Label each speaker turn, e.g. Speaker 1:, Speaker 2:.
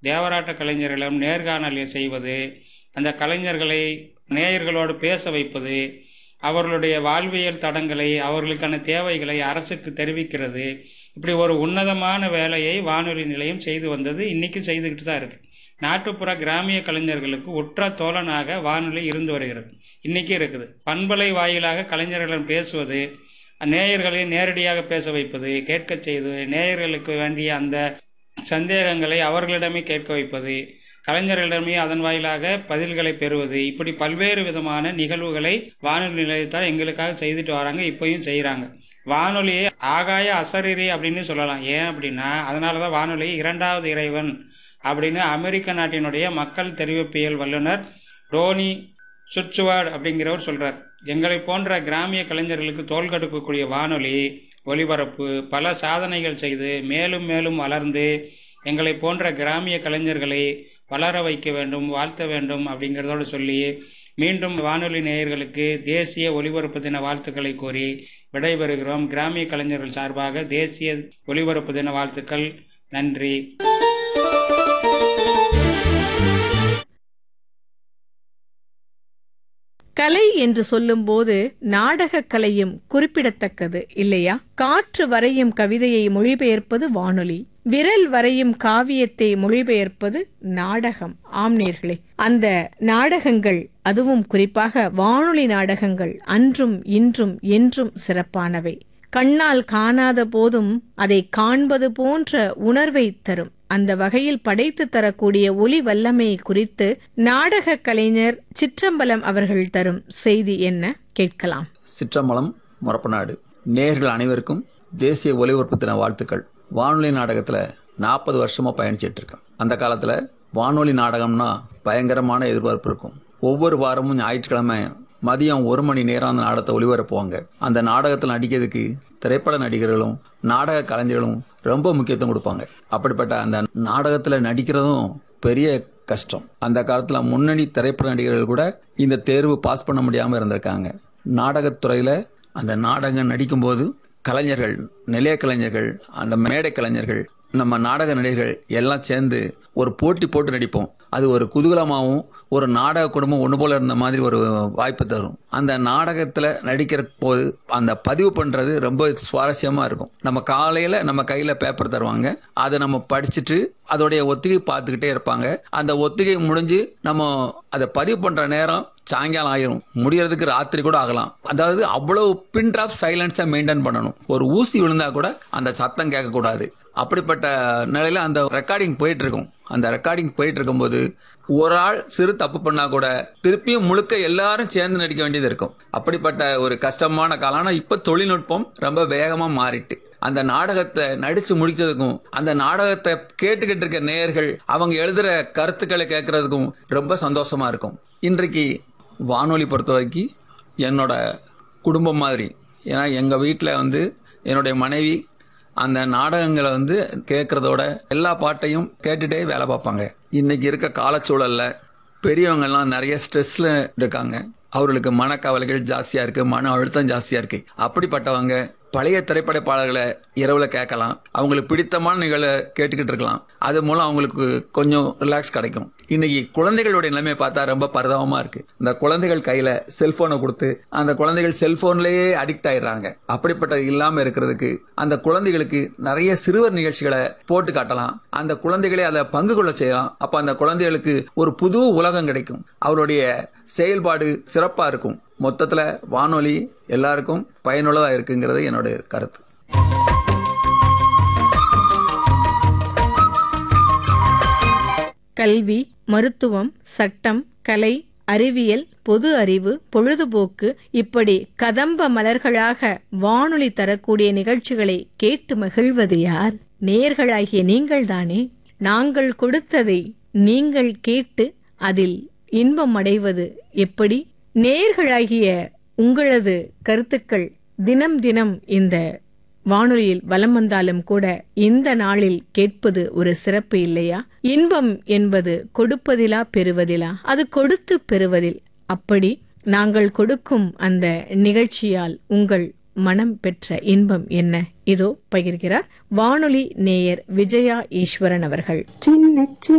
Speaker 1: தேவராட்ட கலைஞர்களிடம் நேர்காணல் செய்வது அந்த கலைஞர்களை நேயர்களோடு பேச வைப்பது அவர்களுடைய வாழ்வியல் தடங்களை அவர்களுக்கான தேவைகளை அரசுக்கு தெரிவிக்கிறது இப்படி ஒரு உன்னதமான வேலையை வானொலி நிலையம் செய்து வந்தது இன்றைக்கும் செய்துக்கிட்டு தான் இருக்குது நாட்டுப்புற கிராமிய கலைஞர்களுக்கு உற்ற தோழனாக வானொலி இருந்து வருகிறது இன்றைக்கி இருக்குது பண்பலை வாயிலாக கலைஞர்களிடம் பேசுவது நேயர்களை நேரடியாக பேச வைப்பது கேட்கச் செய்து நேயர்களுக்கு வேண்டிய அந்த சந்தேகங்களை அவர்களிடமே கேட்க வைப்பது கலைஞர்களிடமே அதன் வாயிலாக பதில்களை பெறுவது இப்படி பல்வேறு விதமான நிகழ்வுகளை வானொலி நிலையத்தால் எங்களுக்காக செய்துட்டு வராங்க இப்பயும் செய்கிறாங்க வானொலியை ஆகாய அசரீரி அப்படின்னு சொல்லலாம் ஏன் அப்படின்னா அதனால தான் வானொலி இரண்டாவது இறைவன் அப்படின்னு அமெரிக்க நாட்டினுடைய மக்கள் தெரிவிப்பியல் வல்லுனர் ரோனி சுட்சுவாட் அப்படிங்கிறவர் சொல்கிறார் எங்களை போன்ற கிராமிய கலைஞர்களுக்கு தோல் கொடுக்கக்கூடிய வானொலி ஒலிபரப்பு பல சாதனைகள் செய்து மேலும் மேலும் வளர்ந்து எங்களை போன்ற கிராமிய கலைஞர்களை வளர வைக்க வேண்டும் வாழ்த்த வேண்டும் அப்படிங்கிறதோடு சொல்லி மீண்டும் வானொலி நேயர்களுக்கு தேசிய ஒலிபரப்பு தின வாழ்த்துக்களை கூறி விடைபெறுகிறோம் கிராமிய கலைஞர்கள் சார்பாக தேசிய ஒலிபரப்பு தின வாழ்த்துக்கள் நன்றி
Speaker 2: கலை என்று சொல்லும்போது நாடகக் கலையும் குறிப்பிடத்தக்கது இல்லையா காற்று வரையும் கவிதையை மொழிபெயர்ப்பது வானொலி விரல் வரையும் காவியத்தை மொழிபெயர்ப்பது நாடகம் ஆம்நேர்களே அந்த நாடகங்கள் அதுவும் குறிப்பாக வானொலி நாடகங்கள் அன்றும் இன்றும் என்றும் சிறப்பானவை கண்ணால் காணாத போதும் அதை காண்பது போன்ற உணர்வை தரும் அந்த வகையில் படைத்து தரக்கூடிய ஒலி வல்லமை குறித்து நாடக கலைஞர் சிற்றம்பலம் அவர்கள் தரும் செய்தி என்ன கேட்கலாம்
Speaker 3: சிற்றம்பலம் முறப்பநாடு நேர்கள் அனைவருக்கும் தேசிய ஒலிபரப்பு தின வாழ்த்துக்கள் வானொலி நாடகத்தில் நாற்பது வருஷமாக பயணிச்சிட்டு இருக்கேன் அந்த காலத்தில் வானொலி நாடகம்னா பயங்கரமான எதிர்பார்ப்பு இருக்கும் ஒவ்வொரு வாரமும் ஞாயிற்றுக்கிழமை மதியம் ஒரு மணி நேரம் அந்த நாடகத்தை ஒளிபரப்புவாங்க அந்த நாடகத்தில் நடிக்கிறதுக்கு திரைப்பட நடிகர்களும் நாடக கலைஞர்களும் ரொம்ப முக்கியத்துவம் கொடுப்பாங்க அப்படிப்பட்ட அந்த நாடகத்தில் நடிக்கிறதும் பெரிய கஷ்டம் அந்த காலத்தில் முன்னணி திரைப்பட நடிகர்கள் கூட இந்த தேர்வு பாஸ் பண்ண முடியாமல் இருந்திருக்காங்க நாடகத்துறையில் அந்த நாடகம் நடிக்கும்போது கலைஞர்கள் நிலைய கலைஞர்கள் அந்த மேடை கலைஞர்கள் நம்ம நாடக நடிகர்கள் எல்லாம் சேர்ந்து ஒரு போட்டி போட்டு நடிப்போம் அது ஒரு குதூகலமாகவும் ஒரு நாடக குடும்பம் ஒன்று போல இருந்த மாதிரி ஒரு வாய்ப்பு தரும் அந்த நாடகத்தில் நடிக்கிற போது அந்த பதிவு பண்ணுறது ரொம்ப சுவாரஸ்யமாக இருக்கும் நம்ம காலையில் நம்ம கையில் பேப்பர் தருவாங்க அதை நம்ம படிச்சுட்டு அதோடைய ஒத்திகை பார்த்துக்கிட்டே இருப்பாங்க அந்த ஒத்திகை முடிஞ்சு நம்ம அதை பதிவு பண்ணுற நேரம் சாயங்காலம் ஆயிரும் முடியறதுக்கு ராத்திரி கூட ஆகலாம் அதாவது அவ்வளவு பின் ட்ராப் சைலன்ஸை மெயின்டைன் பண்ணணும் ஒரு ஊசி விழுந்தா கூட அந்த சத்தம் கேட்கக்கூடாது அப்படிப்பட்ட நிலையில அந்த ரெக்கார்டிங் போயிட்டு இருக்கும் அந்த ரெக்கார்டிங் போயிட்டு இருக்கும்போது ஒரு ஆள் சிறு தப்பு பண்ணா கூட திருப்பியும் முழுக்க எல்லாரும் சேர்ந்து நடிக்க வேண்டியது இருக்கும் அப்படிப்பட்ட ஒரு கஷ்டமான காலம் ஆனால் இப்போ தொழில்நுட்பம் ரொம்ப வேகமாக மாறிட்டு அந்த நாடகத்தை நடிச்சு முடிச்சதுக்கும் அந்த நாடகத்தை கேட்டுக்கிட்டு இருக்க நேயர்கள் அவங்க எழுதுற கருத்துக்களை கேட்கறதுக்கும் ரொம்ப சந்தோஷமா இருக்கும் இன்றைக்கு வானொலி பொறுத்த வரைக்கும் என்னோட குடும்பம் மாதிரி ஏன்னா எங்கள் வீட்டில் வந்து என்னுடைய மனைவி அந்த நாடகங்களை வந்து கேட்குறதோட எல்லா பாட்டையும் கேட்டுட்டே வேலை பார்ப்பாங்க இன்னைக்கு இருக்க காலச்சூழல்ல பெரியவங்கெல்லாம் நிறைய ஸ்ட்ரெஸ்ல இருக்காங்க அவர்களுக்கு மனக்கவலைகள் ஜாஸ்தியா இருக்கு மன அழுத்தம் ஜாஸ்தியா இருக்கு அப்படிப்பட்டவங்க பழைய திரைப்பட பாடல்களை இரவுல கேட்கலாம் அவங்களுக்கு பிடித்தமான நிகழ்வை கேட்டுக்கிட்டு இருக்கலாம் அது மூலம் அவங்களுக்கு கொஞ்சம் ரிலாக்ஸ் கிடைக்கும் இன்னைக்கு குழந்தைகளுடைய நிலைமை பார்த்தா ரொம்ப பரிதாபமா இருக்கு இந்த குழந்தைகள் கையில செல்போனை கொடுத்து அந்த குழந்தைகள் செல்போன்லயே அடிக்ட் ஆயிடுறாங்க அப்படிப்பட்டது இல்லாம இருக்கிறதுக்கு அந்த குழந்தைகளுக்கு நிறைய சிறுவர் நிகழ்ச்சிகளை போட்டு காட்டலாம் அந்த குழந்தைகளை அதை பங்கு கொள்ள செய்யலாம் அப்ப அந்த குழந்தைகளுக்கு ஒரு புது உலகம் கிடைக்கும் அவருடைய செயல்பாடு சிறப்பா இருக்கும் மொத்தத்துல வானொலி எல்லாருக்கும் பயனுள்ளதா இருக்குங்கிறது என்னுடைய கருத்து
Speaker 2: கல்வி மருத்துவம் சட்டம் கலை அறிவியல் பொது அறிவு பொழுதுபோக்கு இப்படி கதம்ப மலர்களாக வானொலி தரக்கூடிய நிகழ்ச்சிகளை கேட்டு மகிழ்வது யார் நேர்களாகிய நீங்கள்தானே நாங்கள் கொடுத்ததை நீங்கள் கேட்டு அதில் இன்பம் அடைவது எப்படி நேர்களாகிய உங்களது கருத்துக்கள் தினம் தினம் இந்த வானொலியில் வலம் வந்தாலும் கூட இந்த நாளில் கேட்பது ஒரு சிறப்பு இல்லையா இன்பம் என்பது கொடுப்பதிலா பெறுவதிலா அது கொடுத்து பெறுவதில் அப்படி நாங்கள் கொடுக்கும் அந்த நிகழ்ச்சியால் உங்கள் மனம் பெற்ற இன்பம் என்ன இதோ பகிர்கிறார் வானொலி நேயர் விஜயா ஈஸ்வரன் அவர்கள்
Speaker 4: சின்ன சின்ன